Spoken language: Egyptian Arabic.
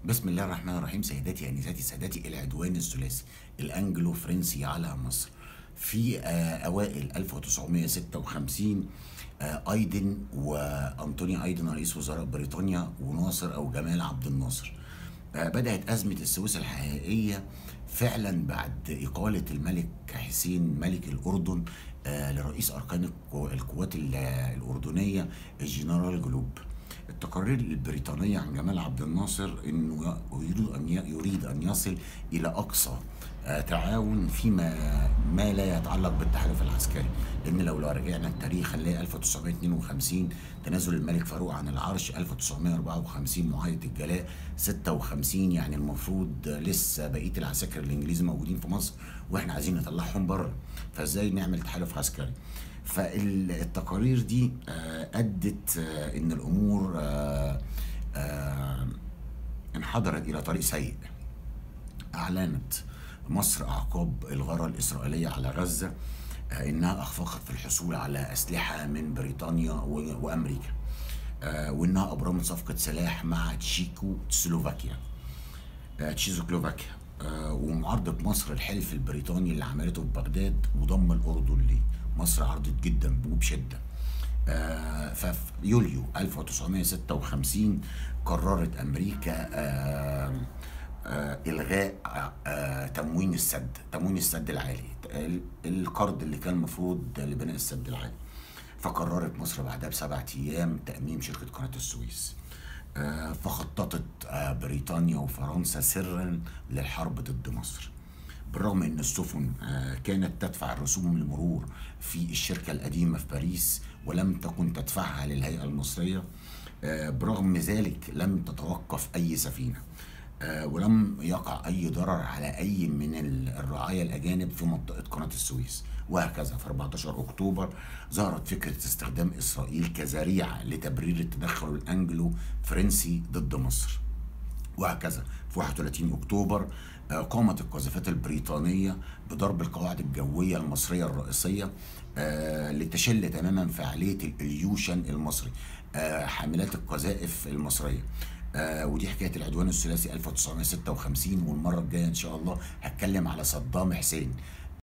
بسم الله الرحمن الرحيم سيداتي انساتي سادتي العدوان الثلاثي الانجلو فرنسي على مصر في آه، اوائل 1956 آه، ايدن وانطوني ايدن رئيس وزراء بريطانيا وناصر او جمال عبد الناصر آه، بدات ازمه السويس الحقيقيه فعلا بعد اقاله الملك حسين ملك الاردن آه، لرئيس اركان القو- القوات ال- الاردنيه الجنرال جلوب التقارير البريطانية عن جمال عبد الناصر انه يريد ان ي- يريد ان يصل الى اقصى آه، تعاون فيما ما لا يتعلق بالتحالف العسكري لان لو لو رجعنا التاريخ هنلاقي 1952 تنازل الملك فاروق عن العرش 1954 معاهده الجلاء 56 يعني المفروض لسه بقيه العساكر الانجليزي موجودين في مصر واحنا عايزين نطلعهم بره فازاي نعمل تحالف عسكري فالتقارير دي آه، ادت آه، ان الامور آه، آه، انحدرت الى طريق سيء اعلنت مصر اعقاب الغاره الاسرائيليه على غزه آه، انها اخفقت في الحصول على اسلحه من بريطانيا و- وامريكا آه، وانها ابرمت صفقه سلاح مع تشيكو سلوفاكيا آه، تشيزوكلوفاكيا آه، ومعارضة مصر الحلف البريطاني اللي عملته في بغداد وضم الأردن ليه مصر عرضت جدا وبشدة آه، ففي يوليو 1956 قررت أمريكا آه، آه، إلغاء آه، آه، تموين السد تموين السد العالي ال- القرض اللي كان المفروض لبناء السد العالي فقررت مصر بعدها بسبعة أيام تأميم شركة قناة السويس آه، فخططت آه، بريطانيا وفرنسا سرا للحرب ضد مصر بالرغم ان السفن آه، كانت تدفع الرسوم المرور في الشركه القديمه في باريس ولم تكن تدفعها للهيئه المصريه آه، برغم ذلك لم تتوقف اي سفينه آه، ولم يقع اي ضرر على اي من ال- الرعايا الاجانب في منطقه قناه السويس وهكذا في 14 اكتوبر ظهرت فكره استخدام اسرائيل كذريعه لتبرير التدخل الانجلو فرنسي ضد مصر وهكذا في 31 اكتوبر آه، قامت القاذفات البريطانيه بضرب القواعد الجويه المصريه الرئيسيه آه، لتشل تماما فعاليه الاليوشن المصري آه، حاملات القذائف المصريه آه، ودي حكايه العدوان الثلاثي 1956 والمره الجايه ان شاء الله هتكلم على صدام حسين